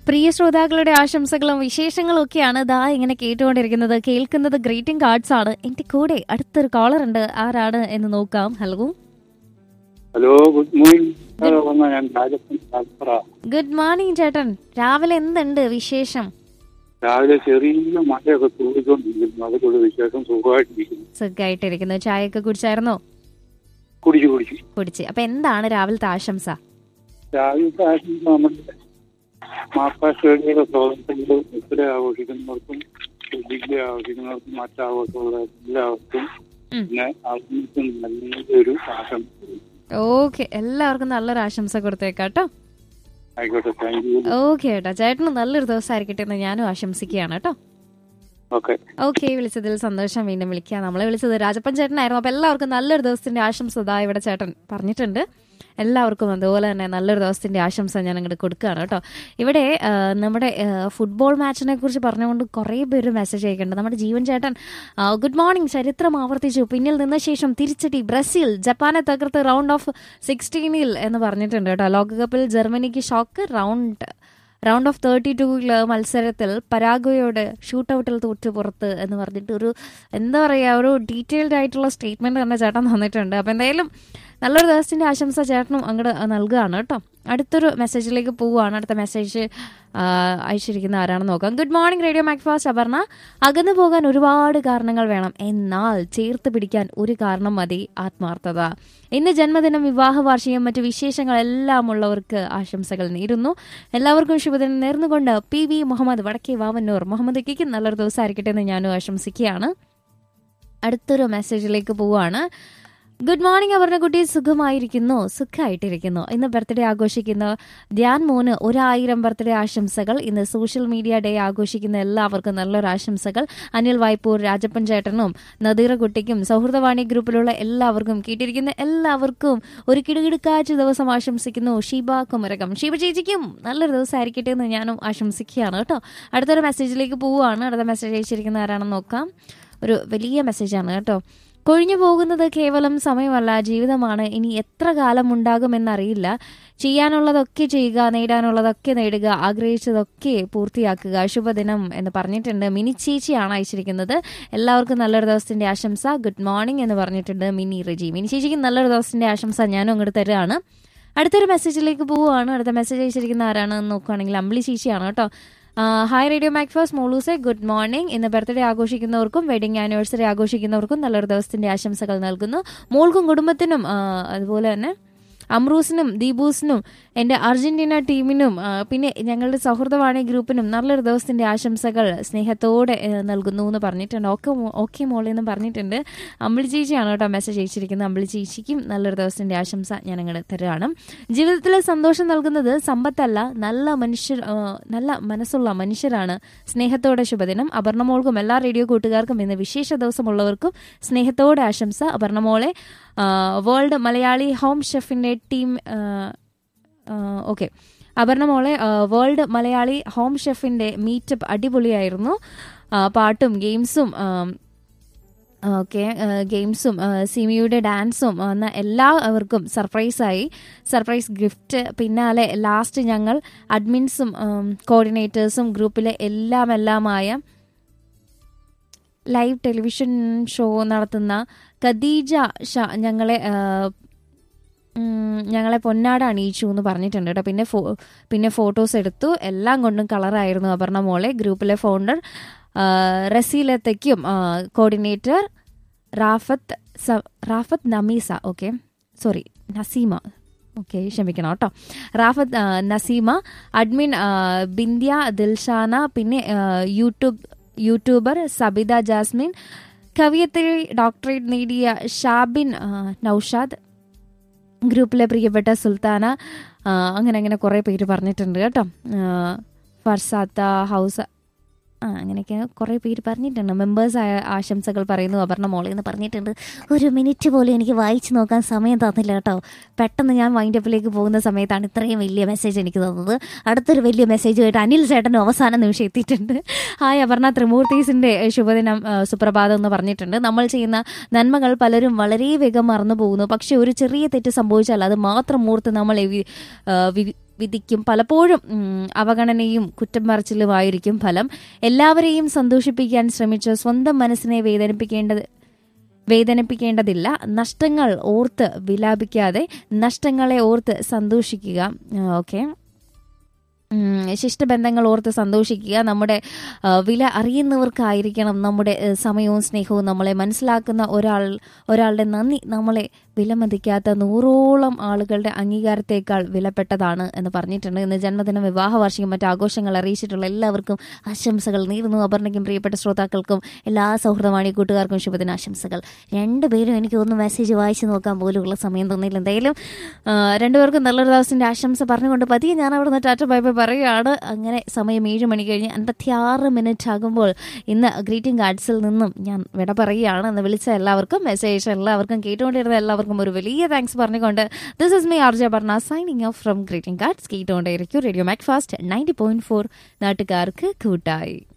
പ്രിയ ശ്രോതാക്കളുടെ ആശംസകളും വിശേഷങ്ങളും ഒക്കെയാണ് ദാ ഇങ്ങനെ കേട്ടുകൊണ്ടിരിക്കുന്നത് കേൾക്കുന്നത് ഗ്രീറ്റിംഗ് കാർഡ്സ് ആണ് എന്റെ കൂടെ അടുത്തൊരു കോളർ ഉണ്ട് ആരാണ് എന്ന് നോക്കാം ഹലോ ഹലോ ഗുഡ് മോർണിംഗ് വന്ന ഞാൻ രാജപ്പൻ കാൽപ്പറ ഗുഡ് മോർണിംഗ് ചേട്ടൻ രാവിലെ എന്തുണ്ട് വിശേഷം രാവിലെ ചെറിയ മഴയൊക്കെ തൂടിക്കൊണ്ടിരിക്കുന്നു അതുകൊണ്ട് വിശേഷം സുഖമായിട്ടിരിക്കുന്നു സുഖമായിട്ടിരിക്കുന്നു ചായയൊക്കെ കുടിച്ചായിരുന്നോ കുടിച്ചു കുടിച്ചു കുടിച്ച് അപ്പൊ എന്താണ് രാവിലത്തെ ആശംസ രാവിലത്തെ ആശംസ നമ്മുടെ മാപ്പാ സ്റ്റേഡിയുടെ സ്വാതന്ത്ര്യങ്ങൾ ഉത്തര ആഘോഷിക്കുന്നവർക്കും ജില്ല ആഘോഷിക്കുന്നവർക്കും മറ്റാഘോഷമുള്ള എല്ലാവർക്കും ഉം. പിന്നെ ആശംസിക്കും നല്ലൊരു ആശംസ ഓക്കെ എല്ലാവർക്കും നല്ലൊരു ആശംസ കൊടുത്തേക്കാട്ടോ ആയിക്കോട്ടെ താങ്ക് യു ഓക്കെ ചേട്ടാ ചേട്ടന് നല്ലൊരു ദിവസം ആയിരിക്കട്ടെ എന്ന് ഞാനും ആശംസിക്കുകയാണ് കേട്ടോ ഓക്കെ ഓക്കെ വിളിച്ചതിൽ സന്തോഷം വീണ്ടും വിളിക്കാം നമ്മളെ വിളിച്ചത് രാജപ്പൻ ചേട്ടനായിരുന്നു അപ്പൊ എല്ലാവർക്കും നല്ലൊരു ദിവസത്തിന്റെ ആശംസ ദാ ഇവിടെ ചേട്ടൻ പറഞ്ഞിട്ടുണ്ട് എല്ലാവർക്കും അതുപോലെ തന്നെ നല്ലൊരു ദിവസത്തിന്റെ ആശംസ ഞാൻ അങ്ങോട്ട് കൊടുക്കുകയാണ് കേട്ടോ ഇവിടെ ആ, നമ്മുടെ ആ, ഫുട്ബോൾ മാച്ചിനെ കുറിച്ച് പറഞ്ഞുകൊണ്ട് കുറേ പേര് മെസ്സേജ് അയക്കുന്നുണ്ട് നമ്മുടെ ജീവൻ ചേട്ടൻ ആ, ഗുഡ് മോർണിംഗ് ചരിത്രം ആവർത്തിച്ചു പിന്നിൽ നിന്ന ശേഷം തിരിച്ചടി ബ്രസീൽ ജപ്പാനെ തകർത്ത് റൗണ്ട് ഓഫ് സിക്സ്റ്റീനിൽ എന്ന് പറഞ്ഞിട്ടുണ്ട് കേട്ടോ ലോകകപ്പിൽ ജർമ്മനിക്ക് shock round round of thirty ടൂവിൽ മത്സരത്തിൽ പരാഗ്വയോട് ഷൂട്ടൗട്ടിൽ തോറ്റു പുറത്ത് എന്ന് പറഞ്ഞിട്ട് ഒരു എന്താ പറയുക ഒരു ഡീറ്റെയിൽഡ് ആയിട്ടുള്ള സ്റ്റേറ്റ്മെന്റ് തന്നെ ചേട്ടൻ തന്നിട്ടുണ്ട് അപ്പം എന്തായാലും നല്ലൊരു ദിവസത്തിന്റെ ആശംസ ചേട്ടനും അങ്ങോട്ട് നൽകുകയാണ് കേട്ടോ അടുത്തൊരു മെസ്സേജിലേക്ക് പോവുകയാണ് അടുത്ത മെസ്സേജ് അയച്ചിരിക്കുന്ന ആരാണെന്ന് നോക്കാം good morning radio Macfast Aparna അകന്നു പോകാൻ ഒരുപാട് കാരണങ്ങൾ വേണം എന്നാൽ ചേർത്ത് പിടിക്കാൻ ഒരു കാരണം മതി ആത്മാർത്ഥത ഇന്ന് ജന്മദിനം വിവാഹ വാർഷികം മറ്റു വിശേഷങ്ങളെല്ലാം ഉള്ളവർക്ക് ആശംസകൾ നേരുന്നു എല്ലാവർക്കും ശുഭദിനം നേർന്നുകൊണ്ട് പി വി മുഹമ്മദ് വടക്കേ വാവന്നൂർ മുഹമ്മദ് ഇക്കയ്ക്ക് നല്ലൊരു ദിവസം ആയിരിക്കട്ടെ എന്ന് ഞാനും ആശംസിക്കുകയാണ് അടുത്തൊരു മെസ്സേജിലേക്ക് പോവുകയാണ് ഗുഡ് മോർണിംഗ് അപർണ കുട്ടി സുഖമായിരിക്കുന്നു സുഖമായിട്ടിരിക്കുന്നു ഇന്ന് ബർത്ത്ഡേ ആഘോഷിക്കുന്ന ധ്യാൻ മോന് ഒരായിരം ബർത്ത്ഡേ ആശംസകൾ ഇന്ന് സോഷ്യൽ മീഡിയ ഡേ ആഘോഷിക്കുന്ന എല്ലാവർക്കും നല്ലൊരു ആശംസകൾ അനിൽ വായ്പൂർ രാജപ്പൻ ചേട്ടനും നദീറ കുട്ടിക്കും സൗഹൃദവാണി ഗ്രൂപ്പിലുള്ള എല്ലാവർക്കും കേട്ടിരിക്കുന്ന എല്ലാവർക്കും ഒരു കിടുകിടുക്കാഴ്ച ദിവസം ആശംസിക്കുന്നു ഷീബ കുമരകം ഷീബ ചേച്ചിക്കും നല്ലൊരു ദിവസം ആയിരിക്കട്ടെ എന്ന് ഞാനും ആശംസിക്കുകയാണ് കേട്ടോ അടുത്തൊരു മെസ്സേജിലേക്ക് പോവുകയാണ് അടുത്ത മെസ്സേജ് അയച്ചിരിക്കുന്ന ആരാണെന്ന് നോക്കാം ഒരു വലിയ മെസ്സേജാണ് കേട്ടോ കൊഴിഞ്ഞു പോകുന്നത് കേവലം സമയമല്ല ജീവിതമാണ് ഇനി എത്ര കാലം ഉണ്ടാകുമെന്നറിയില്ല ചെയ്യാനുള്ളതൊക്കെ ചെയ്യുക നേടാനുള്ളതൊക്കെ നേടുക ആഗ്രഹിച്ചതൊക്കെ പൂർത്തിയാക്കുക ശുഭദിനം എന്ന് പറഞ്ഞിട്ടുണ്ട് മിനി ചേച്ചിയാണ് അയച്ചിരിക്കുന്നത് എല്ലാവർക്കും നല്ലൊരു ദിവസത്തിന്റെ ആശംസ ഗുഡ് മോർണിംഗ് എന്ന് പറഞ്ഞിട്ടുണ്ട് മിനി റെജി മിനി ചേച്ചിക്ക് നല്ലൊരു ദിവസത്തിന്റെ ആശംസ ഞാനും അങ്ങോട്ട് തരുകയാണ് അടുത്തൊരു മെസ്സേജിലേക്ക് പോവുകയാണ് അടുത്ത മെസ്സേജ് അയച്ചിരിക്കുന്ന ആരാണെന്ന് നോക്കുകയാണെങ്കിൽ അമ്പിളി ചേച്ചിയാണ് കേട്ടോ ആ, ഹായ് റേഡിയോ മാക്ഫാസ് മോളൂസെ ഗുഡ് മോർണിംഗ് ഇന്ന് ബർത്ത്ഡേ ആഘോഷിക്കുന്നവർക്കും വെഡിങ് ആനിവേഴ്സറി ആഘോഷിക്കുന്നവർക്കും നല്ലൊരു ദിവസത്തിന്റെ ആശംസകൾ നൽകുന്നു മോൾക്കും കുടുംബത്തിനും ആ, അതുപോലെ തന്നെ അമ്രൂസിനും ദീപൂസിനും എൻ്റെ അർജന്റീന ടീമിനും ആ, പിന്നെ ഞങ്ങളുടെ സൗഹൃദവാണി ഗ്രൂപ്പിനും നല്ലൊരു ദിവസത്തിന്റെ ആശംസകൾ സ്നേഹത്തോടെ ഏ, നൽകുന്നു എന്ന് പറഞ്ഞിട്ടുണ്ട് ഓക്കെ മോ- ഓക്കെ മോളെ എന്ന് പറഞ്ഞിട്ടുണ്ട് അമ്പിളി ചേച്ചിയാണ് കേട്ടോ മെസ്സേജ് അയച്ചിരിക്കുന്നത് അമ്പിളി ചേച്ചിക്കും നല്ലൊരു ദിവസത്തിന്റെ ആശംസ ഞാൻ അങ്ങനെ തരുകയാണ് ജീവിതത്തിൽ സന്തോഷം നൽകുന്നത് സമ്പത്തല്ല നല്ല മനുഷ്യർ ആ, നല്ല മനസ്സുള്ള മനുഷ്യരാണ് സ്നേഹത്തോടെ ശുഭദിനം അപർണമോൾക്കും എല്ലാ റേഡിയോ കൂട്ടുകാർക്കും ഇന്ന് വിശേഷ ദിവസമുള്ളവർക്കും സ്നേഹത്തോടെ ആശംസ അപർണമോളെ ആ, വേൾഡ് മലയാളി ഹോം ഷെഫിന്റെ ടീം ഓക്കെ അപർണമോളെ ആ, വേൾഡ് മലയാളി ഹോം ഷെഫിന്റെ മീറ്റപ്പ് അടിപൊളിയായിരുന്നു ആ, പാട്ടും ഗെയിംസും ആ, ഓക്കെ ഗെയിംസും സിമിയുടെ ഡാൻസും എന്ന എല്ലാവർക്കും സർപ്രൈസായി സർപ്രൈസ് ഗിഫ്റ്റ് പിന്നാലെ ലാസ്റ്റ് ഞങ്ങൾ അഡ്മിൻസും കോർഡിനേറ്റേഴ്സും ഗ്രൂപ്പിലെ എല്ലാം എല്ലാമായ ലൈവ് ടെലിവിഷൻ ഷോ നടത്തുന്ന ഖദീജ ഷാ ഞങ്ങളെ ആ, ഉം, ഞങ്ങളെ പൊന്നാട അണിയിച്ചു എന്ന് പറഞ്ഞിട്ടുണ്ട് കേട്ടോ പിന്നെ ഫോ പിന്നെ ഫോട്ടോസ് എടുത്തു എല്ലാം കൊണ്ടും കളറായിരുന്നു അപർണ മോളെ ഗ്രൂപ്പിലെ ഫൗണ്ടർ റസീലത്തയ്ക്കും കോർഡിനേറ്റർ റാഫത്ത് സ- Rafath Nameesa okay sorry Naseema okay ക്ഷമിക്കണം കേട്ടോ റാഫത്ത് ആ, നസീമ അഡ്മിൻ ആ, ബിന്ധ്യ ദിൽഷാന പിന്നെ ആ, യൂട്യൂബ് യൂട്യൂബർ സബിത ജാസ്മിൻ കവിയത്തിൽ ഡോക്ടറേറ്റ് നേടിയ ഷാബിൻ ആ, നൌഷാദ് ഗ്രൂപ്പിലെ പ്രിയപ്പെട്ട സുൽത്താന ആ, അങ്ങനെ അങ്ങനെ കുറേ പേര് പറഞ്ഞിട്ടുണ്ട് കേട്ടോ ആ, ഫർസാത്ത ഹൗസ് ആ അങ്ങനെയൊക്കെ കുറേ പേര് പറഞ്ഞിട്ടുണ്ട് മെമ്പേഴ്സ് ആയ ആശംസകൾ പറയുന്നു അപർണ മോളെ എന്ന് പറഞ്ഞിട്ടുണ്ട് ഒരു മിനിറ്റ് പോലും എനിക്ക് വായിച്ചു നോക്കാൻ സമയം തന്നില്ല കേട്ടോ പെട്ടെന്ന് ഞാൻ വൈൻഡപ്പിലേക്ക് പോകുന്ന സമയത്താണ് ഇത്രയും വലിയ മെസ്സേജ് എനിക്ക് തന്നത് അടുത്തൊരു വലിയ മെസ്സേജ് കേട്ട് അനിൽ ചേട്ടനും അവസാന നിമിഷം എത്തിയിട്ടുണ്ട് ഹായ് അപർണ ത്രിമൂർത്തീസിന്റെ ഏഹ്, ശുഭദിനം ഏഹ്, സുപ്രഭാതം എന്ന് പറഞ്ഞിട്ടുണ്ട് നമ്മൾ ചെയ്യുന്ന നന്മകൾ പലരും വളരെ വേഗം മറന്നു പോകുന്നു പക്ഷെ ഒരു ചെറിയ തെറ്റ് സംഭവിച്ചാൽ അത് മാത്രം ഓർത്ത് നമ്മൾ വി- ഏഹ്, വി- വിധിക്കും പലപ്പോഴും ഉം, അവഗണനയും കുറ്റം പറച്ചിലുമായിരിക്കും ഫലം എല്ലാവരെയും സന്തോഷിപ്പിക്കാൻ ശ്രമിച്ച് സ്വന്തം മനസ്സിനെ വേദനിപ്പിക്കേണ്ടത് വേദനിപ്പിക്കേണ്ടതില്ല നഷ്ടങ്ങൾ ഓർത്ത് വിലാപിക്കാതെ നഷ്ടങ്ങളെ ഓർത്ത് സന്തോഷിക്കുക ഓക്കെ ശിഷ്ടബന്ധങ്ങൾ ഓർത്ത് സന്തോഷിക്കുക നമ്മുടെ ആ, വില അറിയുന്നവർക്കായിരിക്കണം നമ്മുടെ ആ, സമയവും സ്നേഹവും നമ്മളെ മനസ്സിലാക്കുന്ന ഒരാൾ ഒരാളുടെ നന്ദി നമ്മളെ വിലമതിക്കാത്ത നൂറോളം ആളുകളുടെ അംഗീകാരത്തേക്കാൾ വിലപ്പെട്ടതാണ് എന്ന് പറഞ്ഞിട്ടുണ്ട് ഇന്ന് ജന്മദിനം വിവാഹ വാർഷികം മറ്റു ആഘോഷങ്ങൾ അറിയിച്ചിട്ടുള്ള എല്ലാവർക്കും ആശംസകൾ നേരുന്നു അപർണയ്ക്കും പ്രിയപ്പെട്ട ശ്രോതാക്കൾക്കും എല്ലാ സൗഹൃദവാണി കൂട്ടുകാർക്കും ശുഭദിന ആശംസകൾ രണ്ടുപേരും എനിക്ക് ഒന്ന് മെസ്സേജ് വായിച്ചു നോക്കാൻ പോലുമുള്ള സമയം തന്നില്ല എന്തായാലും ആ, രണ്ടുപേർക്കും നല്ലൊരു ദിവസത്തിന്റെ ആശംസ പറഞ്ഞുകൊണ്ട് പതിയെ ഞാൻ അവിടെ നിന്ന് ടാറ്റ ബൈ ബൈ പറയുകയാണ് അങ്ങനെ സമയം ഏഴ് മണി കഴിഞ്ഞ് അൻപത്തിയാറ് മിനിറ്റ് ആകുമ്പോൾ ഇന്ന് ഗ്രീറ്റിംഗ് കാർഡ്സിൽ നിന്നും ഞാൻ വിട പറയുകയാണ് എന്ന് വിളിച്ച എല്ലാവർക്കും മെസ്സേജ് എല്ലാവർക്കും കേട്ടുകൊണ്ടിരുന്ന എല്ലാവർക്കും ഒരു വലിയ താങ്ക്സ് പറഞ്ഞുകൊണ്ട് ദിസ് ഇസ് മീ ആർജ പറഞ്ഞ signing off from greeting cards കേട്ടുകൊണ്ടേയിരിക്കും radio Macfast ninety point four നാട്ടുകാർക്ക് കൂട്ടായി